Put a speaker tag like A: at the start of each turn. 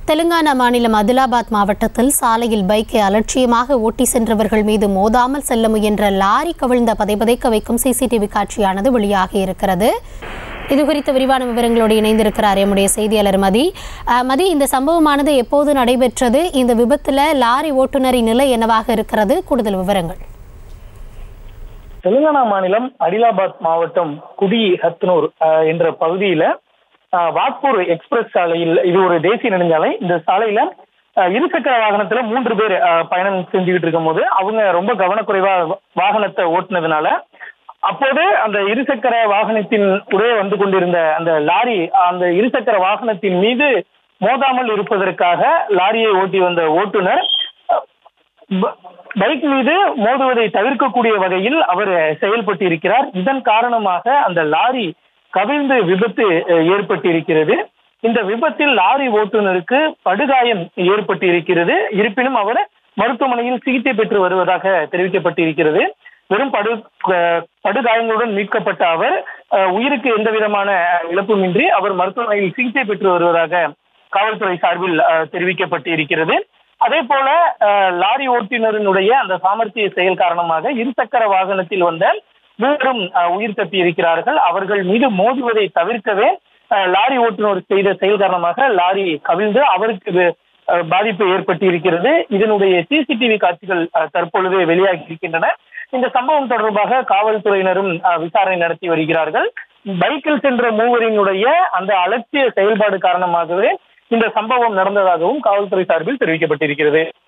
A: தெலுங்கானா மாநிலம் அதிலாபாத் மாவட்டத்தில் சாலையில் பைக்கை அலட்சியமாக ஓட்டி சென்றவர்கள் மீது மோதாமல் செல்ல முயன்ற லாரி கவிழ்ந்த பதைபதைக்க வைக்கும் சிசிடிவி காட்சியானது வெளியாகி இருக்கிறது இது குறித்த விரிவான விவரங்களோடு இணைந்திருக்கிறார் எம்முடைய செய்தியாளர் மதி அஹ், மதி இந்த சம்பவமானது எப்போது நடைபெற்றது இந்த விபத்துல லாரி ஓட்டுநரின் நிலை என்னவாக இருக்கிறது கூடுதல் விவரங்கள்
B: தெலுங்கானா மாநிலம் அடிலாபாத் மாவட்டம் குடி ஹத்னூர் அஹ், என்ற பகுதியில அஹ், வாக்பூர் எக்ஸ்பிரஸ் சாலையில் இது ஒரு தேசிய நெடுஞ்சாலை இந்த சாலையில அஹ், இருசக்கர வாகனத்துல மூன்று பேர் அஹ், பயணம் செஞ்சுக்கிட்டு இருக்கும்போது அவங்க ரொம்ப கவனக்குறைவா வாகனத்தை ஓட்டுனதுனால அப்போது அந்த இருசக்கர வாகனத்தின் உடைய வந்து கொண்டிருந்த அந்த லாரி அந்த இருசக்கர வாகனத்தின் மீது மோதாமல் இருப்பதற்காக லாரியை ஓட்டி வந்த ஓட்டுநர் ப- பைக் மீது மோதுவதை தவிர்க்கக்கூடிய வகையில் அவர் செயல்பட்டு இருக்கிறார் இதன் காரணமாக அந்த லாரி கவிழ்ந்து விபத்து அஹ், ஏற்பட்டிருக்கிறது இந்த விபத்தில் லாரி ஓட்டுநருக்கு படுகாயம் ஏற்பட்டு இருக்கிறது இருப்பினும் அவர் மருத்துவமனையில் சிகிச்சை பெற்று வருவதாக தெரிவிக்கப்பட்டிருக்கிறது வெறும் படு அஹ், படுகாயங்களுடன் மீட்கப்பட்ட அவர் அஹ், உயிருக்கு எந்த விதமான இழப்புமின்றி அவர் மருத்துவமனையில் சிகிச்சை பெற்று வருவதாக காவல்துறை சார்பில் அஹ், தெரிவிக்கப்பட்டு இருக்கிறது அதே போல அஹ், லாரி ஓட்டுநரினுடைய அந்த சாமர்த்திய செயல் காரணமாக இருசக்கர வாகனத்தில் வந்த மூவரும் அஹ், உயிர் தப்பி இருக்கிறார்கள் அவர்கள் மீது மோதுவதை தவிர்க்கவே அஹ், லாரி ஓட்டுநர் செய்த செயல் காரணமாக லாரி கவிழ்ந்து அவருக்கு இது, அஹ், பாதிப்பு ஏற்பட்டு இருக்கிறது இதனுடைய சிசிடிவி காட்சிகள் அஹ், தற்பொழுது வெளியாகி இருக்கின்றன இந்த சம்பவம் தொடர்பாக காவல்துறையினரும் அஹ், விசாரணை நடத்தி வருகிறார்கள் பைக்கில் சென்ற மூவரினுடைய அந்த அலட்சிய செயல்பாடு காரணமாகவே இந்த சம்பவம் நடந்ததாகவும் காவல்துறை சார்பில் தெரிவிக்கப்பட்டிருக்கிறது